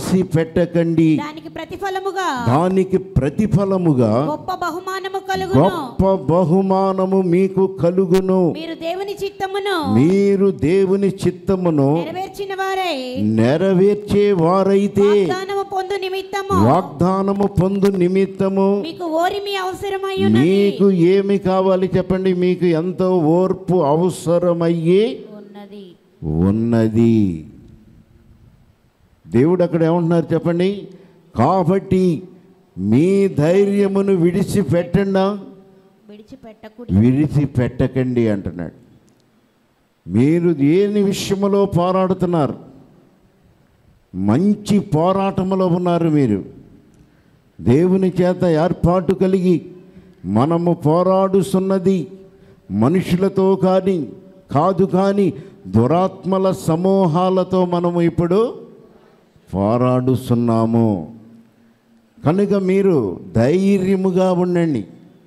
విడిచిపెట్టకండి దానికి ప్రతిఫలముగా దానికి ప్రతిఫలముగా గొప్ప బహుమానము కలుగును గొప్ప బహుమానము మీకు కలుగును మీరు దేవుని చిత్తమును మీరు దేవుని చిత్తమును నెరవేర్చిన వారై నెరవేర్చే వారైతే వాగ్దానము పొందు నిమిత్తము వాగ్దానము పొందు నిమిత్తము మీకు ఓరిమి అవసరమై ఉన్నది మీకు ఏమి కావాలి చెప్పండి మీకు ఎంతో ఓర్పు అవసరమయ్యే ఉన్నది ఉన్నది దేవుడు అక్కడ ఏమంటున్నారు చెప్పండి కాబట్టి మీ ధైర్యమును విడిచిపెట్టండా విడిచిపెట్టకుడి విడిచిపెట్టకండి అంటున్నాడు మీరు దేని విషయములో పోరాడుతున్నారు మంచి పోరాటములో ఉన్నారు మీరు దేవుని చేత ఏర్పాటు కలిగి మనము పోరాడుతున్నది మనుషులతో కానీ కాదు కానీ దురాత్మల సమూహాలతో మనము ఇప్పుడు పోరాడుతున్నాము కనుక మీరు ధైర్యముగా ఉండండి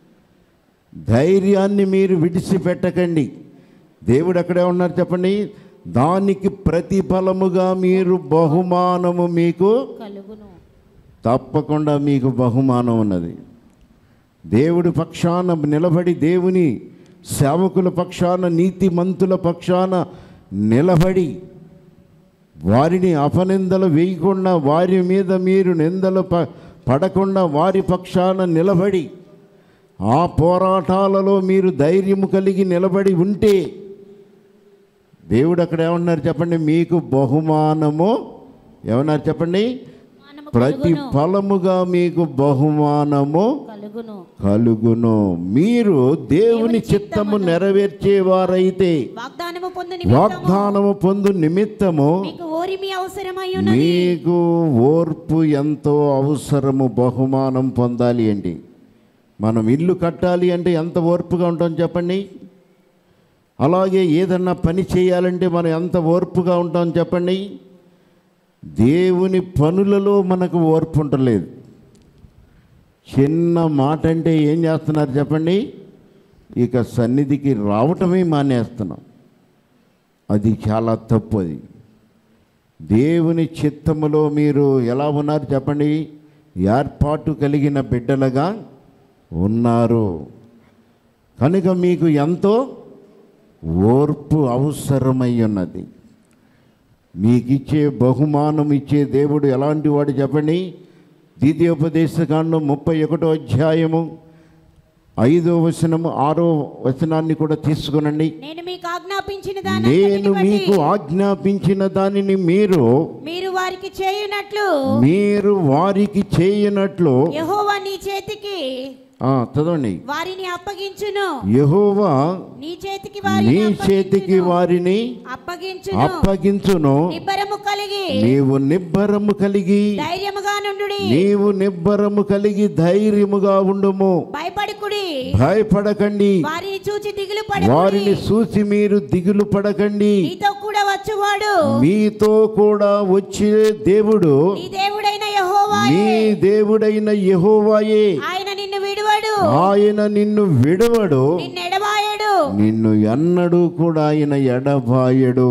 ధైర్యాన్ని మీరు విడిచిపెట్టకండి దేవుడు అక్కడే ఉన్నారు చెప్పండి దానికి ప్రతిఫలముగా మీరు బహుమానము మీకు కలుగును తప్పకుండా మీకు బహుమానం ఉన్నది దేవుడి పక్షాన నిలబడి దేవుని సేవకుల పక్షాన నీతిమంతుల పక్షాన నిలబడి వారిని అపనిందలు వేయకుండా వారి మీద మీరు నిందలు ప పడకుండా వారి పక్షాన నిలబడి ఆ పోరాటాలలో మీరు ధైర్యము కలిగి నిలబడి ఉంటే దేవుడు అక్కడ ఏమన్నారు చెప్పండి మీకు బహుమానము ఏమన్నారు చెప్పండి బహుమానము ప్రతి కలుగును ఫలముగా మీకు బహుమానము కలుగును కలుగును మీరు దేవుని చిత్తము నెరవేర్చేవారైతే వాగ్దానము పొందు నిమిత్తము వాగ్దానము పొందు నిమిత్తము మీకు ఓరిమి అవసరమై ఉన్నది మీకు ఓర్పు ఎంతో అవసరము బహుమానం పొందాలి అండి మనం ఇల్లు కట్టాలి అంటే ఎంత ఓర్పుగా ఉంటాం చెప్పండి అలాగే ఏదన్నా పని చేయాలంటే మనం ఎంత ఓర్పుగా ఉంటాం చెప్పండి దేవుని పనులలో మనకు ఓర్పు ఉండలేదు చిన్న మాట అంటే ఏం చేస్తున్నారు చెప్పండి ఇక సన్నిధికి రావటమే మానేస్తున్నాం అది చాలా తప్పు అది దేవుని చిత్తములో మీరు ఎలా ఉన్నారు చెప్పండి ఏర్పాటు కలిగిన బిడ్డలుగా ఉన్నారు కనుక మీకు ఎంతో ఓర్పు అవసరమై ఉన్నది మీకు ఇచ్చే బహుమానం ఇచ్చే దేవుడు ఎలాంటి వాడు చెప్పండి ద్వితీయోపదేశకాండం ముప్పై ఒకటో అధ్యాయము ఐదో వచనము ఆరో వచనాన్ని కూడా తీసుకునండి నేను మీకు ఆజ్ఞాపించిన నేను దాని మీకు ఆజ్ఞాపించిన దానిని మీరు మీరు వారికి చేయునట్లు మీరు వారికి చేయనట్లు యెహోవా నీ చేతికి ఆ, చదవండి వారిని అప్పగించును యెహోవా నీ చేతికి నీ వారిని చేతికి అప్పగించును. వారిని అప్పగించును అప్పగించును నిబ్బరము కలిగి నీవు నిబ్బరము కలిగి ధైర్యముగా నుండుడి నీవు నిబ్బరము కలిగి ధైర్యముగా ఉండుము భయపడుకుడి భయపడకండి వారిని చూచి దిగులు పడకుడి వారిని చూసి మీరు దిగులు పడకండి నీతో కూడా వచ్చువాడు మీతో కూడా వచ్చే దేవుడు నీ దేవుడైన యెహోవా నీ దేవుడైన యెహోవాయే ఆయన నిన్ను విడువడు ఆయన నిన్ను విడవడు నిన్ను ఎడబాయడు నిన్ను ఎన్నడూ కూడా ఆయన ఎడబాయడు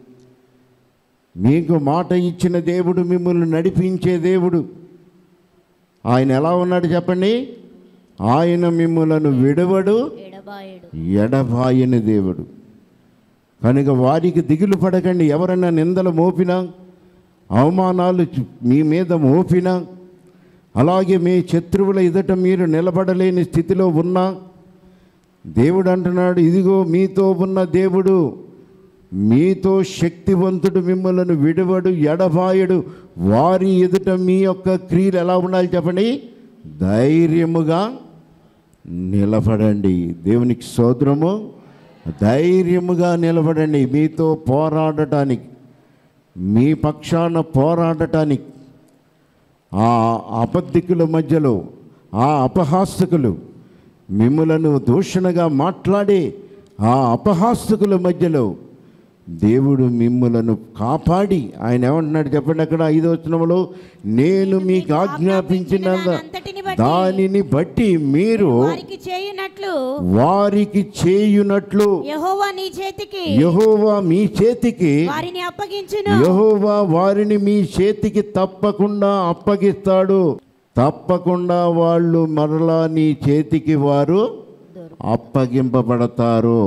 మీకు మాట ఇచ్చిన దేవుడు మిమ్మల్ని నడిపించే దేవుడు ఆయన ఎలా ఉన్నాడు చెప్పండి ఆయన మిమ్మలను విడవడు ఎడబాయడు ఎడబాయని దేవుడు కనుక వారికి దిగులు పడకండి ఎవరైనా నిందలు మోపినా అవమానాలు చు- మీ మీద మోపినా అలాగే మీ శత్రువుల ఎదుట మీరు నిలబడలేని స్థితిలో ఉన్నా దేవుడు అంటున్నాడు ఇదిగో మీతో ఉన్న దేవుడు మీతో శక్తివంతుడు మిమ్మల్ని విడువడు ఎడబాయడు వారి ఎదుట మీ యొక్క క్రియలు ఎలా ఉండాలి చెప్పండి ధైర్యముగా నిలబడండి దేవునికి సోదరము ధైర్యముగా నిలబడండి మీతో పోరాడటానికి మీ పక్షాన పోరాడటానికి ఆ అబద్ధికుల మధ్యలో ఆ అపహాసకులు మిమ్మలను దూషణగా మాట్లాడే ఆ అపహాసకుల మధ్యలో దేవుడు మిమ్ములను కాపాడి ఆయన ఏమంటున్నాడు చెప్పండి అక్కడ ఐదో వచనములో నేను మీకు ఆజ్ఞాపించిన అంతటిని బట్టి దానిని బట్టి మీరు వారికి చేయునట్లు వారికి చేయునట్లు యెహోవా నీ చేతికి యహోవా మీ చేతికి వారిని అప్పగించును యహోవా వారిని మీ చేతికి తప్పకుండా అప్పగిస్తాడు తప్పకుండా వాళ్ళు మరలా నీ చేతికి వారు అప్పగింపబడతారు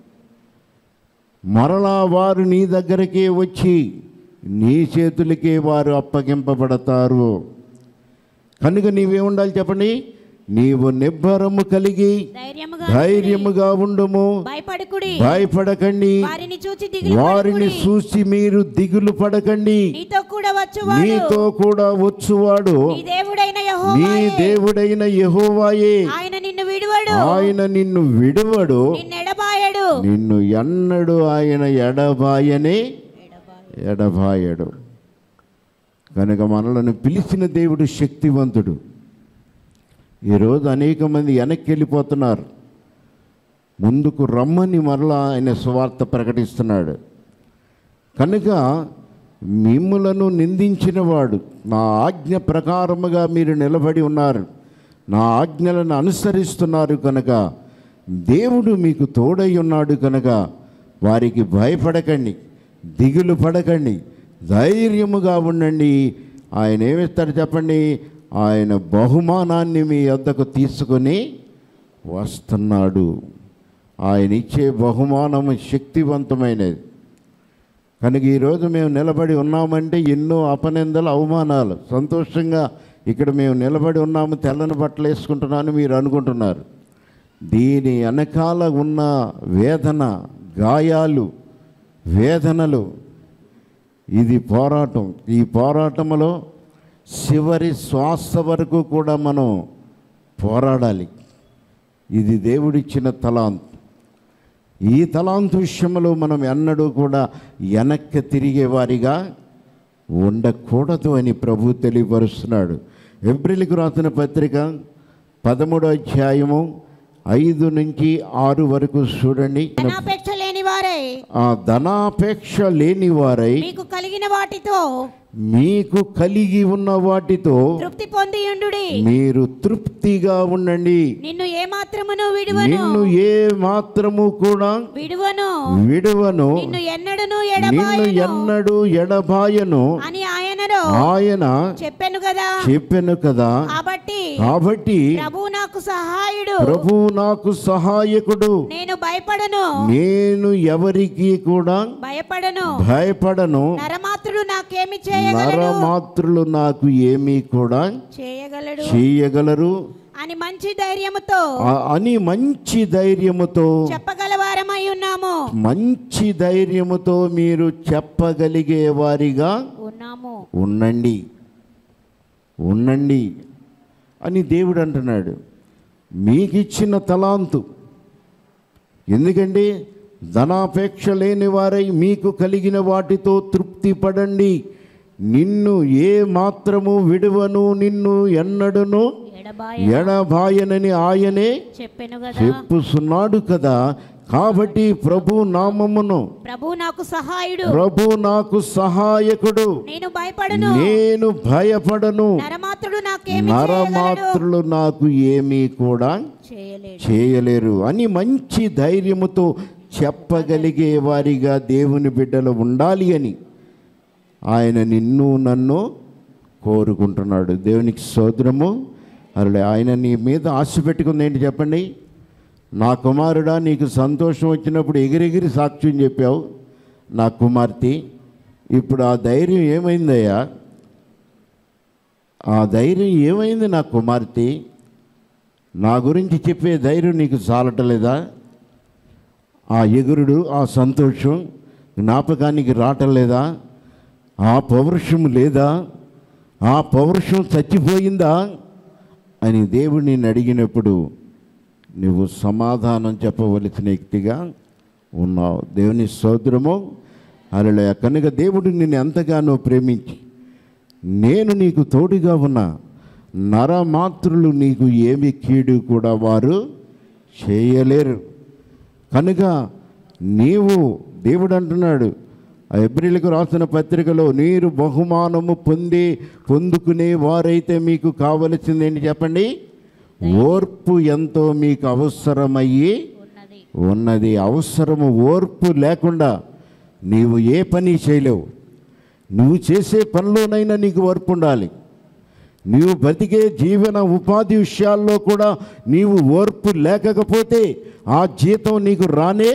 మరలా వారు నీ దగ్గరకే వచ్చి నీ చేతులకే వారు అప్పగింపబడతారు కనుక నీవేముండాలి చెప్పండి నీవు నిబ్బరము కలిగి ధైర్యముగా ధైర్యముగా ఉండుము భయపడకుడి భయపడకండి వారిని చూచి దిగులు వారిని పడకుడి. చూసి మీరు దిగులు పడకండి నీతో కూడా వచ్చువాడు నీతో కూడా వచ్చువాడు నీ దేవుడైన నీ యెహోవాయే దేవుడైన యెహోవాయే ఆయన నిన్ను విడువడు ఆయన నిన్ను విడువడు నిన్ను ఎడబాయడు నిన్ను ఎన్నడు ఆయన ఎడబాయనే ఎడబాయడు కనుక మనలను పిలిచిన దేవుడు శక్తివంతుడు ఈరోజు అనేక మంది వెనక్కి వెళ్ళిపోతున్నారు ముందుకు రమ్మని మరలా ఆయన సువార్త ప్రకటిస్తున్నాడు కనుక మిమ్ములను నిందించినవాడు నా ఆజ్ఞ ప్రకారముగా మీరు నిలబడి ఉన్నారు నా ఆజ్ఞలను అనుసరిస్తున్నారు కనుక దేవుడు మీకు తోడై ఉన్నాడు కనుక వారికి భయపడకండి దిగులు పడకండి ధైర్యముగా ఉండండి ఆయన ఏమిస్తాడు చెప్పండి ఆయన బహుమానాన్ని మీ వద్దకు తీసుకొని వస్తున్నాడు ఆయన ఇచ్చే బహుమానము శక్తివంతమైనది కనుక ఈరోజు మేము నిలబడి ఉన్నామంటే ఎన్నో అపనిందలు అవమానాలు సంతోషంగా ఇక్కడ మేము నిలబడి ఉన్నాము తెల్లని బట్టలు వేసుకుంటున్నాను మీరు అనుకుంటున్నారు దీని వెనకాల ఉన్న వేదన గాయాలు వేదనలు ఇది పోరాటం ఈ పోరాటంలో చివరి శ్వాస వరకు కూడా మనం పోరాడాలి ఇది దేవుడిచ్చిన తలాంత్ ఈ తలాంతు విషయంలో మనం ఎన్నడూ కూడా వెనక్కి తిరిగే వారిగా ఉండకూడదు అని ప్రభు తెలియపరుస్తున్నాడు ఏప్రిల్కి రాసిన పత్రిక పదమూడో అధ్యాయము ఐదు నుంచి ఆరు వరకు చూడండి ధనాపేక్ష లేని వారై ఆ ధనాపేక్ష లేని వారై మీకు కలిగిన వాటితో మీకు కలిగి ఉన్న వాటితో తృప్తి పొందియుండు మీరు తృప్తిగా ఉండండి నిన్ను ఏ మాత్రమును విడువను నిన్ను ఏ మాత్రము కూడా విడువను విడువను నిన్ను ఎన్నడును నిన్ను ఎడబాయను ఎన్నడూ ఎడబాయను అని ఆయనలో ఆయన చెప్పాను కదా చెప్పాను కదా కాబట్టి కాబట్టి ప్రభు నాకు సహాయుడు ప్రభు నాకు సహాయకుడు నేను భయపడను నేను ఎవరికి కూడా భయపడను భయపడను నరమాత్రుడు నాకేమి చేయగలడు నరమాత్రులు నాకు ఏమీ కూడా చేయగలడు చేయగలరు అని మంచి ధైర్యముతో ఆ- అని మంచి ధైర్యముతో చెప్పగలవారమై ఉన్నాము మంచి ధైర్యముతో మీరు చెప్పగలిగే వారిగా ఉన్నాము ఉండండి ఉండండి అని దేవుడు అంటున్నాడు మీకు ఇచ్చిన తలాంతు ఎందుకంటే ధనాపేక్ష లేని వారై మీకు కలిగిన వాటితో తృప్తి పడండి నిన్ను ఏ మాత్రము విడువను నిన్ను ఎన్నడును ఎడబాయ ఎడబాయనని ఆయనే చెప్పాను కదా చెప్పుచున్నాడు కదా కాబట్టి ప్రభు నామమును ప్రభు నాకు సహాయుడు ప్రభు నాకు సహాయకుడు నేను భయపడను నేను భయపడను నరమాత్రుడు నాకేమి చేయగలడు నరమాత్రులు నాకు ఏమీ కూడా చేయలేడు చేయలేరు అని మంచి ధైర్యముతో చెప్పగలిగే వారిగా దేవుని బిడ్డలు ఉండాలి అని ఆయన నిన్ను నన్ను కోరుకుంటున్నాడు దేవునికి సోదరము అరలే ఆయన నీ మీద ఆశ పెట్టుకుంది ఏంటి చెప్పండి నా కుమారుడా నీకు సంతోషం వచ్చినప్పుడు ఎగిరెగిరి సాక్ష్యం చెప్పావు నా కుమార్తె ఇప్పుడు ఆ ధైర్యం ఏమైందయ్యా ఆ ధైర్యం ఏమైంది నా కుమార్తె నా గురించి చెప్పే ధైర్యం నీకు చాలటలేదా ఆ ఎగురుడు ఆ సంతోషం జ్ఞాపకానికి రావటం ఆ పౌరుషం లేదా ఆ పౌరుషం చచ్చిపోయిందా అని దేవుడు నిన్ను అడిగినప్పుడు నువ్వు సమాధానం చెప్పవలసిన వ్యక్తిగా ఉన్నావు దేవుని సోదరము అలా కనుక దేవుడు నిన్ను ఎంతగానో ప్రేమించి నేను నీకు తోడుగా ఉన్నా నరమాత్రులు నీకు ఏమి కీడు కూడా వారు చేయలేరు కనుక నీవు దేవుడు అంటున్నాడు ఆ ఎబ్రిలకు రాసిన పత్రికలో నీరు బహుమానము పొంది పొందుకునే వారైతే మీకు కావలసింది ఏంటి చెప్పండి ఓర్పు ఎంతో మీకు అవసరమయ్యి ఉన్నది ఉన్నది అవసరము ఓర్పు లేకుండా నీవు ఏ పని చేయలేవు నువ్వు చేసే పనిలోనైనా నీకు ఓర్పు ఉండాలి నీవు బతికే జీవన ఉపాధి విషయాల్లో కూడా నీవు ఓర్పు లేకపోతే ఆ జీతం నీకు రానే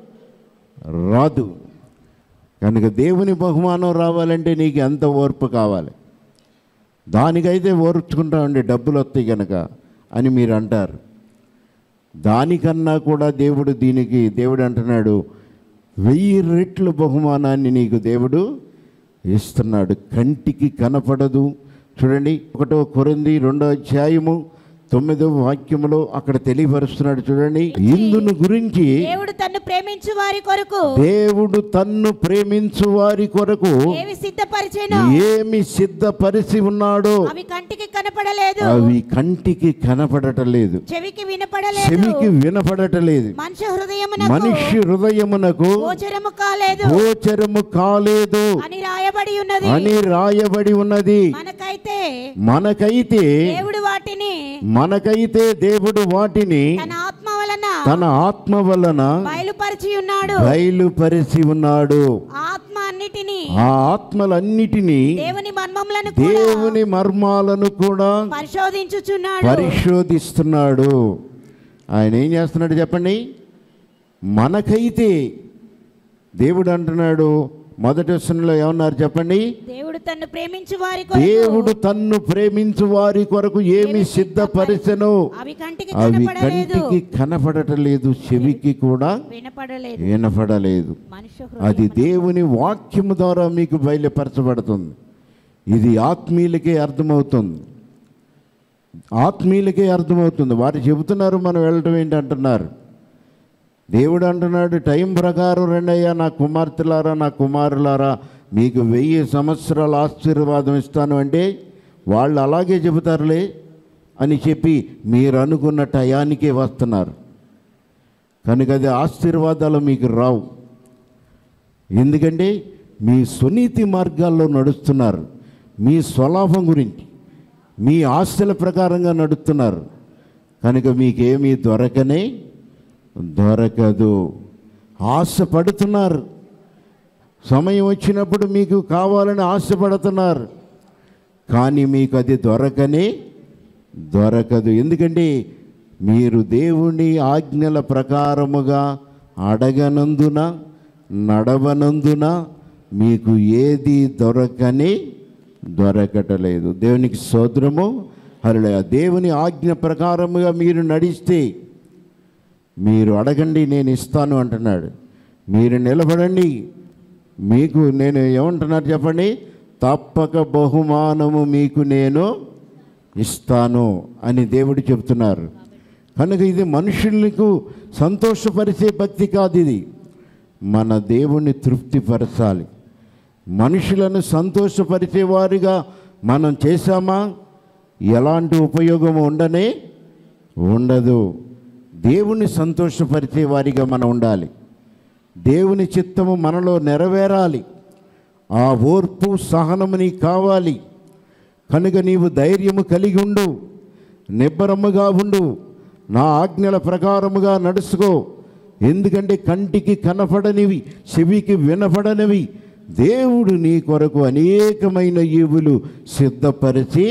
రాదు కనుక దేవుని బహుమానం రావాలంటే నీకు ఎంత ఓర్పు కావాలి దానికైతే ఓర్చుకుంటామండి డబ్బులు వస్తాయి కనుక అని మీరు అంటారు దానికన్నా కూడా దేవుడు దీనికి దేవుడు అంటున్నాడు వెయ్యి రెట్లు బహుమానాన్ని నీకు దేవుడు ఇస్తున్నాడు కంటికి కనపడదు చూడండి ఒకటో కొరింది రెండో అధ్యాయము తొమ్మిదో వాక్యములో అక్కడ తెలియపరుస్తున్నాడు చూడండి ఇందును గురించి దేవుడు తన్ను ప్రేమించు వారి కొరకు దేవుడు తన్ను ప్రేమించు వారి కొరకు ఏవి సిద్ధపరిచెను ఏమి సిద్ధపరిచి ఉన్నాడో అవి కంటికి కనపడలేదు అవి కంటికి కనపడటలేదు చెవికి వినపడలేదు చెవికి వినపడటలేదు మనుష్య హృదయమునకు మనిషి హృదయమునకు గోచరము కాలేదు గోచరము కాలేదు అని రాయబడి ఉన్నది అని రాయబడి ఉన్నది మనకైతే మనకైతే దేవుడు వాటిని మనకైతే దేవుడు వాటిని తన ఆత్మ వలన తన ఆత్మ వలన బయలుపరిచి ఉన్నాడు బయలుపరిచి ఉన్నాడు ఆత్మ అన్నిటిని ఆ ఆత్మలన్నిటినీ దేవుని మర్మములను కూడా దేవుని మర్మాలను కూడా పరిశోధించుచున్నాడు పరిశోధిస్తున్నాడు ఆయన ఏం చేస్తున్నాడు చెప్పండి మనకైతే దేవుడు అంటున్నాడు మొదటి వచనంలో ఏమన్నారు చెప్పండి దేవుడు తన్ను ప్రేమించు వారి దేవుడు తన్ను ప్రేమించు వారి కొరకు ఏమి సిద్ధపరిచెను అవి కంటికి అవి కనపడలేదు కంటికి కనపడటలేదు చెవికి కూడా వినపడలేదు వినపడలేదు మనుష్య అది దేవుని వాక్యము ద్వారా మీకు బయలుపరచబడుతుంది ఇది ఆత్మీయులకే అర్థమవుతుంది ఆత్మీయులకే అర్థమవుతుంది వారు చెబుతున్నారు మనం వెళ్ళటం ఏంటి అంటున్నారు దేవుడు అంటున్నాడు టైం ప్రకారం రెండయ్యా నా కుమార్తెలారా నా కుమారులారా మీకు వెయ్యి సంవత్సరాల ఆశీర్వాదం ఇస్తాను అంటే వాళ్ళు అలాగే చెబుతారులే అని చెప్పి మీరు అనుకున్న టయానికే వస్తున్నారు కనుక అది ఆశీర్వాదాలు మీకు రావు ఎందుకంటే మీ సునీతి మార్గాల్లో నడుస్తున్నారు మీ స్వలాభం గురించి మీ ఆస్తుల ప్రకారంగా నడుస్తున్నారు కనుక మీకేమీ దొరకనే దొరకదు ఆశపడుతున్నారు సమయం వచ్చినప్పుడు మీకు కావాలని ఆశపడుతున్నారు కానీ మీకు అది దొరకనే దొరకదు ఎందుకంటే మీరు దేవుని ఆజ్ఞల ప్రకారముగా అడగనందున నడవనందున మీకు ఏది దొరకని దొరకటలేదు దేవునికి సోదరము హరులే దేవుని ఆజ్ఞ ప్రకారముగా మీరు నడిస్తే మీరు అడగండి నేను ఇస్తాను అంటున్నాడు మీరు నిలబడండి మీకు నేను ఏమంటున్నారు చెప్పండి తప్పక బహుమానము మీకు నేను ఇస్తాను అని దేవుడు చెప్తున్నారు కనుక ఇది మనుషులకు సంతోషపరిచే భక్తి కాదు ఇది మన దేవుణ్ణి తృప్తిపరచాలి మనుషులను సంతోషపరిచే వారిగా మనం చేశామా ఎలాంటి ఉపయోగం ఉండనే ఉండదు దేవుని సంతోషపరిచే వారిగా మనం ఉండాలి దేవుని చిత్తము మనలో నెరవేరాలి ఆ ఓర్పు సహనము నీకు కావాలి కనుక నీవు ధైర్యము కలిగి ఉండు నిబ్బరముగా ఉండు నా ఆజ్ఞల ప్రకారముగా నడుచుకో ఎందుకంటే కంటికి కనపడనివి చెవికి వినపడనివి దేవుడు నీ కొరకు అనేకమైన ఈవులు సిద్ధపరిచి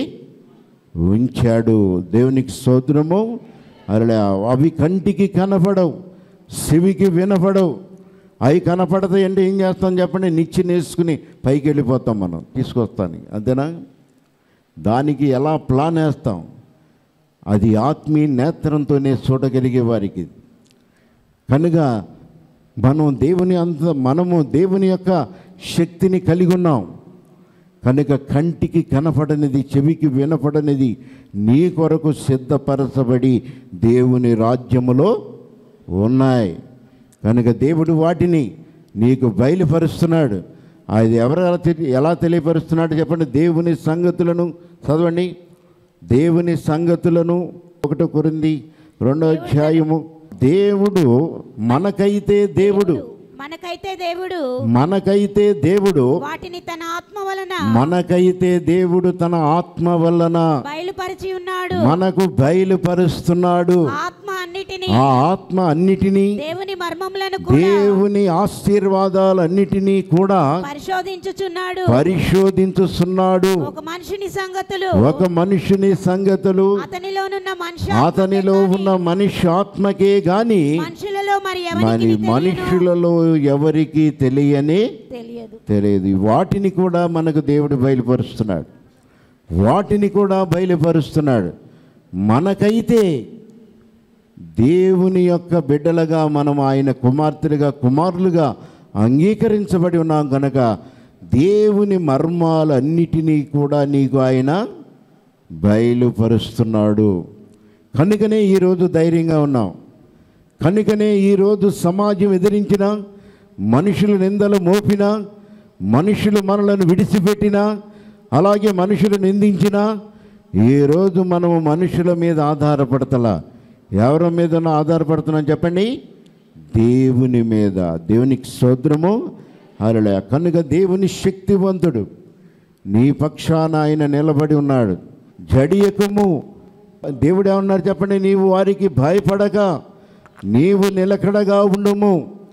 ఉంచాడు దేవునికి స్తోత్రము అలా అవి కంటికి కనపడవు చెవికి వినపడవు అవి కనపడతాయి అంటే ఏం చేస్తాం చెప్పండి నిచ్చి నేసుకుని పైకి వెళ్ళిపోతాం మనం తీసుకొస్తాను అంతేనా దానికి ఎలా ప్లాన్ వేస్తాం అది ఆత్మీయ నేత్రంతోనే చూడగలిగే వారికి కనుక మనం దేవుని అంత మనము దేవుని యొక్క శక్తిని కలిగి ఉన్నాం కనుక కంటికి కనపడనిది చెవికి వినపడనిది నీ కొరకు సిద్ధపరచబడి దేవుని రాజ్యములో ఉన్నాయి కనుక దేవుడు వాటిని నీకు బయలుపరుస్తున్నాడు అది ఎవరు ఎలా తెలి- ఎలా తెలియపరుస్తున్నాడు చెప్పండి దేవుని సంగతులను చదవండి దేవుని సంగతులను ఒకటో కొరింది రెండో అధ్యాయము దేవుడు మనకైతే దేవుడు మనకైతే దేవుడు మనకైతే దేవుడు వాటిని తన ఆత్మ వలన మనకైతే దేవుడు తన ఆత్మ వలన బయలుపరిచి ఉన్నాడు మనకు బయలుపరుస్తున్నాడు ఆత్మ అన్నిటిని ఆ ఆత్మ అన్నిటినీ దేవుని మర్మములను కూడా దేవుని ఆశీర్వాదాలన్నిటినీ కూడా పరిశోధించుచున్నాడు పరిశోధించుతున్నాడు ఒక మనుషుని సంగతులు ఒక మనుషుని సంగతులు అతనిలోనున్న మనిషి అతనిలో ఉన్న మనిషి ఆత్మకే గాని మనుషులలో మరి మరి ఎవరికి మనుషులలో ఎవరికి తెలియని తెలియదు తెలియదు వాటిని కూడా మనకు దేవుడు బయలుపరుస్తున్నాడు వాటిని కూడా బయలుపరుస్తున్నాడు మనకైతే దేవుని యొక్క బిడ్డలుగా మనం ఆయన కుమార్తెలుగా కుమారులుగా అంగీకరించబడి ఉన్నాం కనుక దేవుని మర్మాలన్నిటినీ కూడా నీకు ఆయన బయలుపరుస్తున్నాడు కనుకనే ఈరోజు ధైర్యంగా ఉన్నాం కనుకనే ఈరోజు సమాజం ఎదిరించిన మనుషులు నిందలు మోపినా మనుషులు మనలను విడిచిపెట్టినా అలాగే మనుషులు నిందించినా ఈరోజు మనము మనుషుల మీద ఆధారపడతలా ఎవరి మీద ఆధారపడుతున్నాం చెప్పండి దేవుని మీద దేవునికి సోద్రము అలా కనుక దేవుని శక్తివంతుడు నీ పక్షాన ఆయన నిలబడి ఉన్నాడు జడియకము దేవుడు ఏమన్నారు చెప్పండి నీవు వారికి భయపడక నీవు నిలకడగా ఉండుము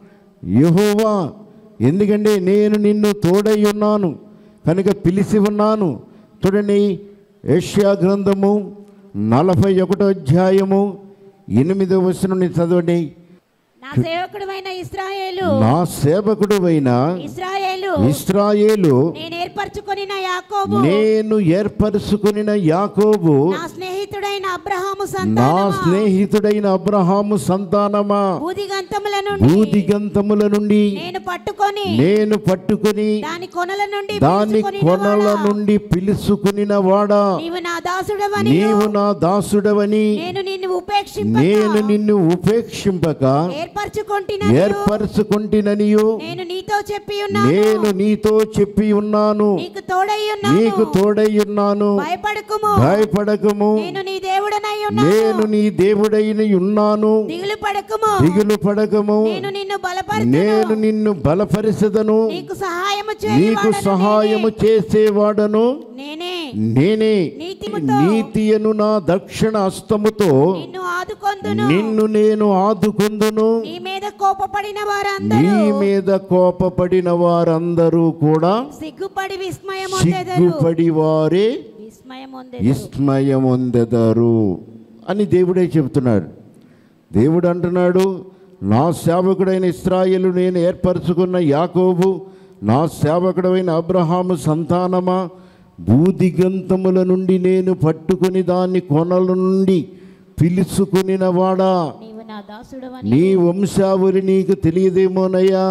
యెహోవా ఎందుకంటే నేను నిన్ను తోడై ఉన్నాను కనుక పిలిచి ఉన్నాను చూడండి ఏషియా గ్రంథము నలభై ఒకటో అధ్యాయము ఎనిమిదో వచనం చదవండి నా సేవకుడువైన ఇస్రాయేలు నా సేవకుడు అయిన ఇస్రాయేలు ఇస్రాయేలు నేను ఏర్పరచుకొని నా యాకోబు నేను ఏర్పరుచుకునిన యాకోబు నా స్నేహితుడైన అబ్రహాము నా సంతానమా స్నేహితుడైన అబ్రహాము సంతానమా భూదిగంతముల నుండి భూదిగంతముల నుండి నేను పట్టుకొని నేను పట్టుకుని దాని కొనల నుండి దాని పిలుచుకొనిన కొనల వాడా, నుండి పిలుచుకునిన వాడా నీవు నా దాసుడవని నీవు నా దాసుడవని నేను నిన్ను ఉపేక్షింపక నేను నిన్ను ఉపేక్షింపక ఏర్పరచుకొంటిననియు ఏర్పరచుకుంటుననియు నేను నీతో చెప్పి ఉన్నాను నేను నీతో చెప్పి ఉన్నాను నీకు తోడై నీకు ఉన్నాను తోడై ఉన్నాను భయపడకుము భయపడకము నేను నీ దేవుడనై ఉన్నాను నేను నీ దేవుడైన ఉన్నాను దిగులు పడకుము దిగులు పడకము నేను నిన్ను నేను బలపరచును నిన్ను బలపరిసెదను నీకు సహాయము నీకు చేయవాడను సహాయము చేసేవాడను నేనే నేనే నీతిముతో నీతియను నా దక్షిణ హస్తముతో నిన్ను ఆదుకొందును నిన్ను నేను ఆదుకుందును నీ మీద కోపపడిన నీ వారందరూ మీద కోపపడిన వారందరూ కూడా సిగ్గుపడి విస్మయం పొందెదరు సిగ్గుపడి వారే విస్మయం పొందెదరు విస్మయమొందెదరు అని దేవుడే చెబుతున్నాడు దేవుడు అంటున్నాడు నా సేవకుడైన ఇస్రాయేలు నేను ఏర్పరచుకున్న యాకోబు నా సేవకుడైన అబ్రహాము సంతానమా భూదిగంతముల నుండి నేను పట్టుకుని దాన్ని కొనల నుండి పిలుచుకునిన వాడా నీవు నా దాసుడవని నీ వంశావళి నీకు తెలియదేమోనయ్యా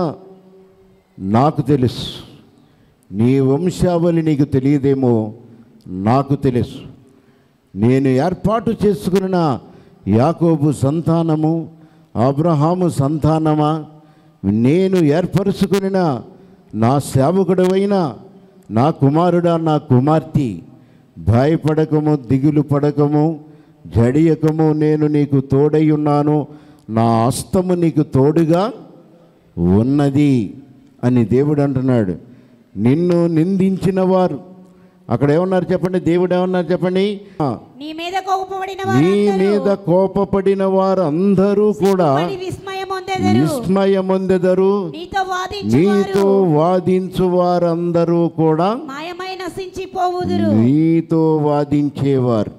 నాకు తెలుసు నీ వంశావళి నీకు తెలియదేమో నాకు తెలుసు నేను ఏర్పాటు చేసుకున్న యాకోబు సంతానము అబ్రహాము సంతానమా నేను ఏర్పరుచుకున్న నా సేవకుడవైన నా కుమారుడా నా కుమార్తె భయపడకము దిగులు పడకము జడియకము నేను నీకు తోడై ఉన్నాను నా హస్తము నీకు తోడుగా ఉన్నది అని దేవుడు అంటున్నాడు నిన్ను నిందించిన వారు అక్కడ ఏమన్నారు చెప్పండి దేవుడు ఏమన్నారు చెప్పండి ఆ, నీ మీద కోపపడిన నీ వారందరూ మీద కోపపడిన వారు అందరూ కూడా సిగ్గుపడి విస్మయం పొందెదరు విస్మయమొందెదరు నీతో నీతో వాదించువారు వాదించు వారందరూ కూడా మాయమై నశించిపోవుదురు నీతో వాదించేవారు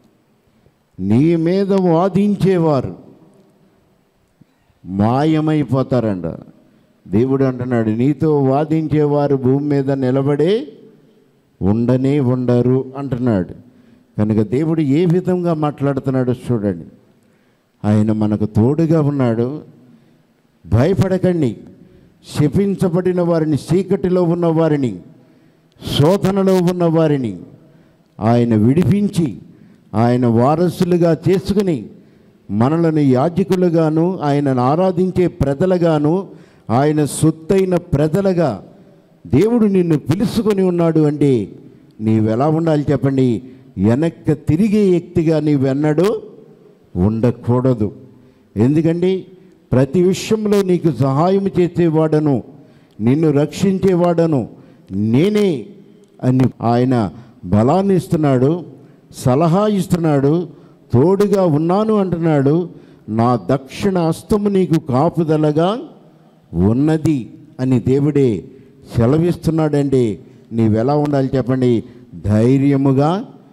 నీ మీద వాదించేవారు మాయమైపోతారంట దేవుడు అంటున్నాడు నీతో వాదించేవారు భూమి మీద నిలబడే ఉండనే ఉండరు అంటున్నాడు కనుక దేవుడు ఏ విధంగా మాట్లాడుతున్నాడో చూడండి ఆయన మనకు తోడుగా ఉన్నాడు భయపడకండి శపించబడిన వారిని చీకటిలో ఉన్న వారిని శోధనలో ఉన్న వారిని ఆయన విడిపించి ఆయన వారసులుగా చేసుకుని మనలను యాజకులుగాను ఆయనను ఆరాధించే ప్రజలుగాను ఆయన సొత్తైన ప్రజలుగా దేవుడు నిన్ను పిలుచుకొని ఉన్నాడు అంటే నీవెలా ఉండాలి చెప్పండి వెనక్కి తిరిగే వ్యక్తిగా నీవెన్నడూ ఉండకూడదు ఎందుకండి ప్రతి విషయంలో నీకు సహాయం చేసేవాడను నిన్ను రక్షించేవాడను నేనే అని ఆయన బలాన్ని ఇస్తున్నాడు సలహా ఇస్తున్నాడు తోడుగా ఉన్నాను అంటున్నాడు నా దక్షిణ హస్తము నీకు కాపుదలగా ఉన్నది అని దేవుడే సెలవిస్తున్నాడండి నీవెలా ఉండాలి చెప్పండి ధైర్యముగా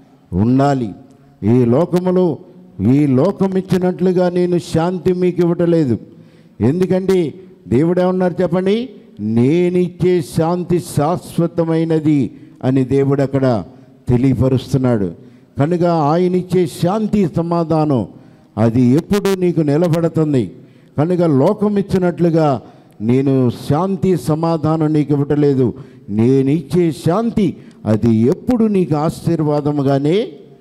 ఉండాలి ఈ లోకములో ఈ లోకం ఇచ్చినట్లుగా నేను శాంతి మీకు ఇవ్వటలేదు ఎందుకంటే దేవుడు ఏమన్నారు చెప్పండి నేనిచ్చే శాంతి శాశ్వతమైనది అని దేవుడు అక్కడ తెలియపరుస్తున్నాడు కనుక ఆయన ఇచ్చే శాంతి సమాధానం అది ఎప్పుడు నీకు నిలబడుతుంది కనుక లోకం ఇచ్చినట్లుగా నేను శాంతి సమాధానం నీకు ఇవ్వటలేదు నేను ఇచ్చే శాంతి అది ఎప్పుడు నీకు ఆశీర్వాదముగానే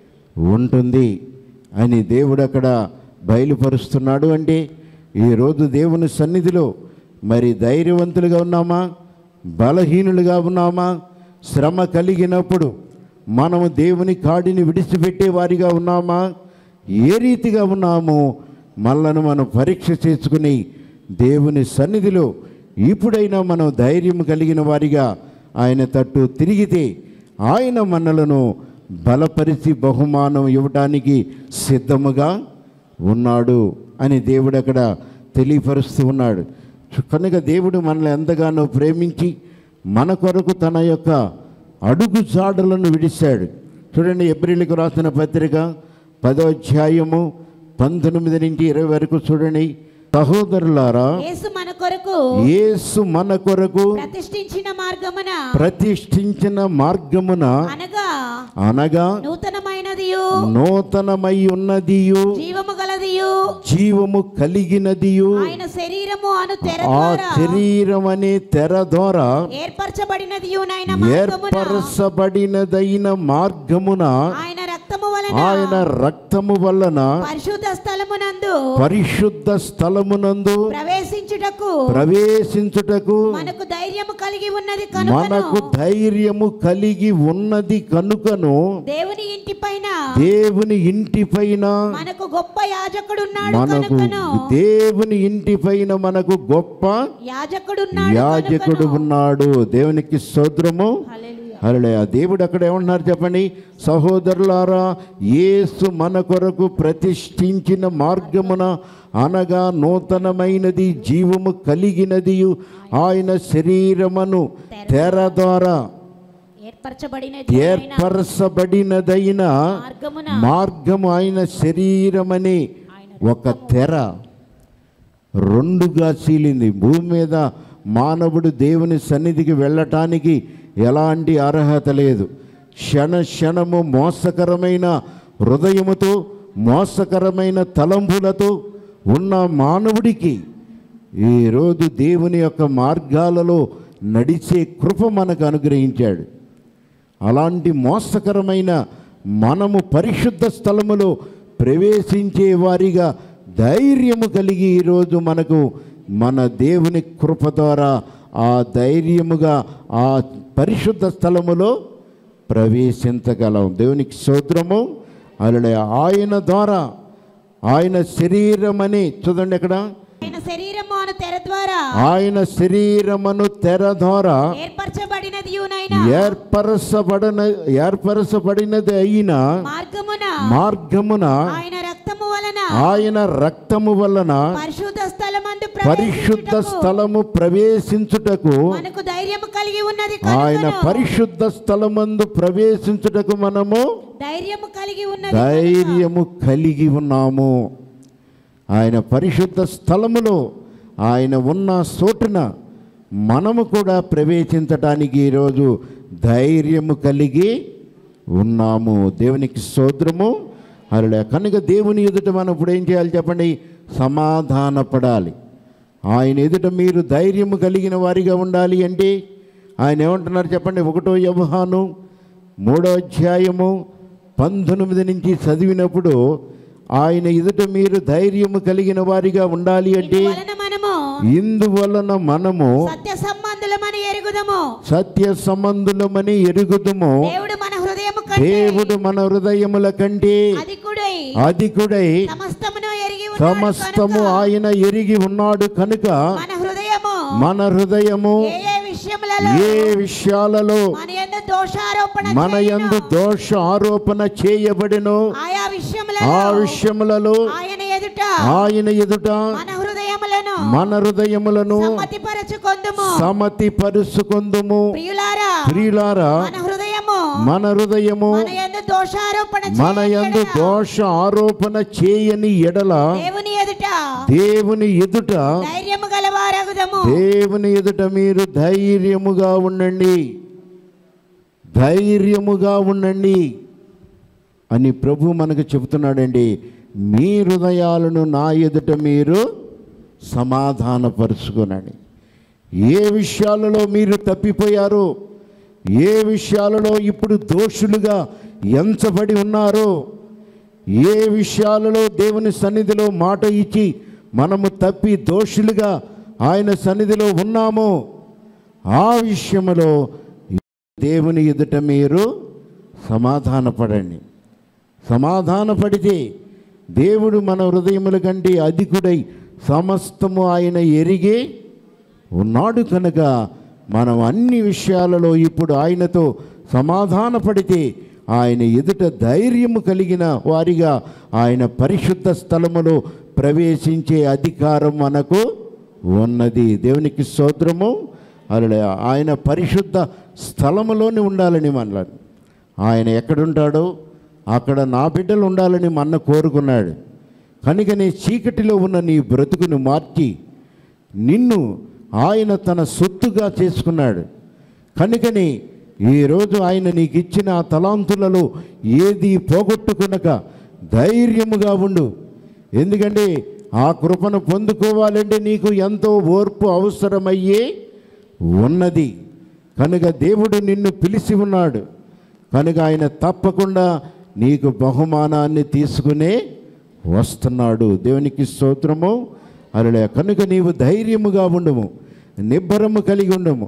ఉంటుంది అని దేవుడు అక్కడ బయలుపరుస్తున్నాడు అంటే ఈరోజు దేవుని సన్నిధిలో మరి ధైర్యవంతులుగా ఉన్నామా బలహీనులుగా ఉన్నామా శ్రమ కలిగినప్పుడు మనము దేవుని కాడిని విడిచిపెట్టే వారిగా ఉన్నామా ఏ రీతిగా ఉన్నామో మనలను మనం పరీక్ష చేసుకుని దేవుని సన్నిధిలో ఇప్పుడైనా మనం ధైర్యం కలిగిన వారిగా ఆయన తట్టు తిరిగితే ఆయన మనలను బలపరిచి బహుమానం ఇవ్వటానికి సిద్ధముగా ఉన్నాడు అని దేవుడు అక్కడ తెలియపరుస్తూ ఉన్నాడు కనుక దేవుడు మనల్ని ఎంతగానో ప్రేమించి మన కొరకు తన యొక్క అడుగు జాడలను విడిశాడు చూడండి ఎబ్రిల్కి రాసిన పత్రిక పదో అధ్యాయము పంతొమ్మిది నుంచి ఇరవై వరకు చూడండి సహోదరులారా యేసు మన కొరకు యేసు మన కొరకు ప్రతిష్ఠించిన మార్గమున ప్రతిష్ఠించిన మార్గమున అనగా అనగా నూతనమైనదియు నూతనమై ఉన్నదియు జీవము గలదియు జీవము కలిగినదియు ఆయన శరీరము అను తెర ఆ ద్వారా శరీరం అనే తెర ద్వారా ఏర్పరచబడినదియు నాయన మార్గమున ఏర్పరచబడినదైన మార్గమున ఆయన రక్తము వలన ఆయన రక్తము వలన పరిశుద్ధ స్థలమునందు పరిశుద్ధ స్థలమునందు ప్రవేశించుటకు ప్రవేశించుటకు మనకు ధైర్యము కలిగి ఉన్నది మనకు కనుకను ధైర్యము కలిగి ఉన్నది కనుకను దేవుని ఇంటి పైన దేవుని ఇంటి పైన మనకు గొప్ప యాజకుడు ఉన్నాడు మనకు కనుకను దేవుని ఇంటి పైన మనకు గొప్ప యాజకుడు ఉన్నాడు యాజకుడు కనుకను. ఉన్నాడు దేవునికి స్తోత్రము హల్లెలూయా. హల్లెలూయా దేవుడు అక్కడ ఏమన్నారు చెప్పండి సహోదరులారా యేసు మన కొరకు ప్రతిష్ఠించిన మార్గమున అనగా నూతనమైనది జీవము కలిగినది ఆయన శరీరమును తెర ద్వారా ఏర్పరచబడినది ఆయన ఏర్పరచబడినదైన మార్గమున మార్గము ఆయన శరీరమని ఒక తెర రెండుగా చీలింది భూమి మీద మానవుడు దేవుని సన్నిధికి వెళ్ళటానికి ఎలాంటి అర్హత లేదు క్షణ క్షణము మోసకరమైన హృదయముతో మోసకరమైన తలంపులతో ఉన్న మానవుడికి ఈరోజు దేవుని యొక్క మార్గాలలో నడిచే కృప మనకు అనుగ్రహించాడు అలాంటి మోసకరమైన మనము పరిశుద్ధ స్థలములో ప్రవేశించే వారిగా ధైర్యము కలిగి ఈరోజు మనకు మన దేవుని కృప ద్వారా ఆ ధైర్యముగా ఆ పరిశుద్ధ స్థలములో ప్రవేశించగలం దేవునికి స్తోత్రము అలా ఆయన ద్వారా ఆయన శరీరమని చూడండి ఎక్కడ ఆయన శరీరము అను తెర ద్వారా ఆయన శరీరమును తెర ద్వారా ఏర్పరచబడినది నాయన ఏర్పరచబడిన ఏర్పరచబడినది అయిన మార్గమున మార్గమున ఆయన రక్తము వలన ఆయన రక్తము వలన పరిశుద్ధ స్థలమందు పరిశుద్ధ ప్రవేశించుటకు స్థలము ప్రవేశించుటకు మనకు ధైర్యము కలిగి ఉన్నది ఆయన కనుకను పరిశుద్ధ స్థలమందు ప్రవేశించుటకు మనము ధైర్యము కలిగి ఉన్నది ధైర్యము కలిగి ఉన్నాము ఆయన పరిశుద్ధ స్థలములో ఆయన ఉన్న చోటున మనము కూడా ప్రవేశించటానికి ఈరోజు ధైర్యము కలిగి ఉన్నాము దేవునికి స్తోత్రము అలా కనుక దేవుని ఎదుట మనం ఇప్పుడు ఏం చేయాలి చెప్పండి సమాధానపడాలి ఆయన ఎదుట మీరు ధైర్యము కలిగిన వారిగా ఉండాలి అంటే ఆయన ఏమంటున్నారు చెప్పండి ఒకటో వ్యవహాను మూడో అధ్యాయము పంతొమ్మిది నుంచి చదివినప్పుడు ఆయన ఎదుట మీరు ధైర్యము కలిగిన వారిగా ఉండాలి అంటే వలన మనము ఇందువలన మనము సత్య సంబంధులమని ఎరుగుదము సత్య సంబంధులమని ఎరుగుదుము దేవుడు మన హృదయము కంటే దేవుడు మన హృదయముల కంటే అధికుడై అధికుడై సమస్తమును ఎరిగి సమస్తము ఆయన ఎరిగి ఉన్నాడు కనుక మన హృదయము మన హృదయము ఏ ఏ విషయములలో ఏ విషయాలలో మన యందు దోషారోపణ మన యందు చేయునో, దోష ఆరోపణ చేయబడినో ఆయా ఆ విషయములలో విషయములలో ఆయన ఎదుట ఆయన ఎదుట మన హృదయములను మన హృదయములను సమ్మతిపరచుకొందుము సమతి పరుసుకొందుము ప్రియులారా ప్రియులారా మన హృదయము మన హృదయము మన యందు దోషారోపణ మన చేయని యందు ఎడల దోష ఆరోపణ చేయని ఎడల దేవుని ఎదుట దేవుని ఎదుట ధైర్యము గలవారగుదము దేవుని ఎదుట మీరు ధైర్యముగా ఉండండి ధైర్యముగా ఉండండి అని ప్రభు మనకు చెబుతున్నాడండి మీ హృదయాలను నా ఎదుట మీరు సమాధానపరుచుకునండి ఏ విషయాలలో మీరు తప్పిపోయారో ఏ విషయాలలో ఇప్పుడు దోషులుగా ఎంచబడి ఉన్నారో ఏ విషయాలలో దేవుని సన్నిధిలో మాట ఇచ్చి మనము తప్పి దోషులుగా ఆయన సన్నిధిలో ఉన్నామో ఆ విషయములో దేవుని ఎదుట మీరు సమాధానపడండి సమాధానపడితే దేవుడు మన హృదయముల కంటే అధికుడై సమస్తము ఆయన ఎరిగి ఉన్నాడు కనుక మనం అన్ని విషయాలలో ఇప్పుడు ఆయనతో సమాధానపడితే ఆయన ఎదుట ధైర్యము కలిగిన వారిగా ఆయన పరిశుద్ధ స్థలములో ప్రవేశించే అధికారం మనకు ఉన్నది దేవునికి స్తోత్రము అలా ఆయన పరిశుద్ధ స్థలములోనే ఉండాలని మనల్ని ఆయన ఎక్కడుంటాడో అక్కడ నా బిడ్డలు ఉండాలని మన్న కోరుకున్నాడు కనుక నీ చీకటిలో ఉన్న నీ బ్రతుకును మార్చి నిన్ను ఆయన తన సొత్తుగా చేసుకున్నాడు కనుకని ఈరోజు ఆయన నీకు ఇచ్చిన ఆ తలాంతులలో ఏది పోగొట్టుకునక ధైర్యముగా ఉండు ఎందుకంటే ఆ కృపను పొందుకోవాలంటే నీకు ఎంతో ఓర్పు అవసరమయ్యే ఉన్నది కనుక దేవుడు నిన్ను పిలిచి ఉన్నాడు కనుక ఆయన తప్పకుండా నీకు బహుమానాన్ని తీసుకునే వస్తున్నాడు దేవునికి స్తోత్రము అలా కనుక నీవు ధైర్యముగా ఉండము నిబ్బరము కలిగి ఉండము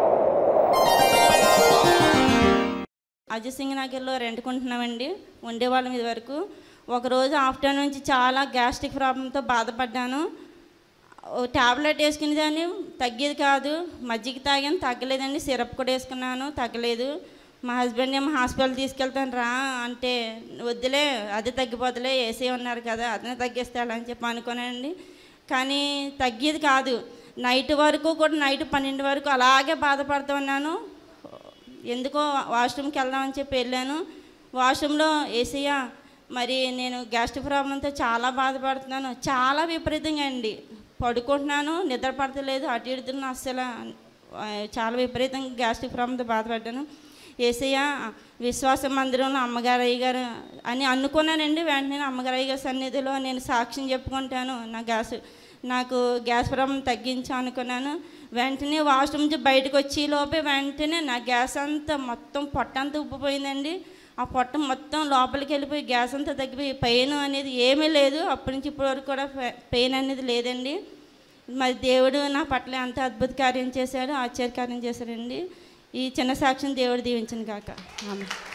అజయ్ సింగ్ నగర్లో రెంట్కుంటున్నామండి ఉండేవాళ్ళం ఇది వరకు ఒకరోజు ఆఫ్టర్నూన్ నుంచి చాలా గ్యాస్ట్రిక్ ప్రాబ్లంతో బాధపడ్డాను ఓ ట్యాబ్లెట్ వేసుకునే దాన్ని తగ్గేది కాదు మజ్జిగ తాగాను తగ్గలేదండి సిరప్ కూడా వేసుకున్నాను తగ్గలేదు మా హస్బెండ్ ఏమో హాస్పిటల్ తీసుకెళ్తాను రా అంటే వద్దులే అదే తగ్గిపోతులే ఏసీ ఉన్నారు కదా అతనే తగ్గిస్తాడని చెప్పి అనుకున్నానండి కానీ తగ్గేది కాదు నైట్ వరకు కూడా నైట్ పన్నెండు వరకు అలాగే బాధపడుతూ ఉన్నాను ఎందుకో వాష్రూమ్కి వెళ్దామని చెప్పి వెళ్ళాను వాష్రూమ్లో ఏసయ్య మరి నేను గ్యాస్ట్రిక్ ప్రాబ్లంతో చాలా బాధపడుతున్నాను చాలా విపరీతంగా అండి పడుకుంటున్నాను నిద్ర పడతలేదు అటు ఇటు అస్సలు ఆ, చాలా విపరీతంగా గ్యాస్ట్రిక్ ప్రాబ్లంతో బాధపడ్డాను ఏసయ్య విశ్వాస మందిరంలో అమ్మగారు అయ్యగారు అని అనుకున్నానండి వెంటనే అమ్మగారు అయ్యగారి సన్నిధిలో నేను సాక్ష్యం చెప్పుకుంటాను నా గ్యాస్ నాకు గ్యాస్ ప్రాబ్లం తగ్గించు అనుకున్నాను వెంటనే వాష్రూమ్ నుంచి బయటకు వచ్చి లోపే వెంటనే నా గ్యాస్ అంతా మొత్తం పొట్ట అంతా ఉబ్బిపోయిందండి ఆ పొట్ట మొత్తం లోపలికి వెళ్ళిపోయి గ్యాస్ అంతా తగ్గిపోయి పెయిన్ అనేది ఏమీ లేదు అప్పటి నుంచి ఇప్పటి వరకు కూడా పెయిన్ అనేది లేదండి మరి దేవుడు నా పట్ల ఎంత అద్భుత కార్యం చేశాడు ఆశ్చర్య కార్యం చేశాడండి ఈ చిన్న సాక్ష్యం దేవుడు దీవించను కాక ఆమె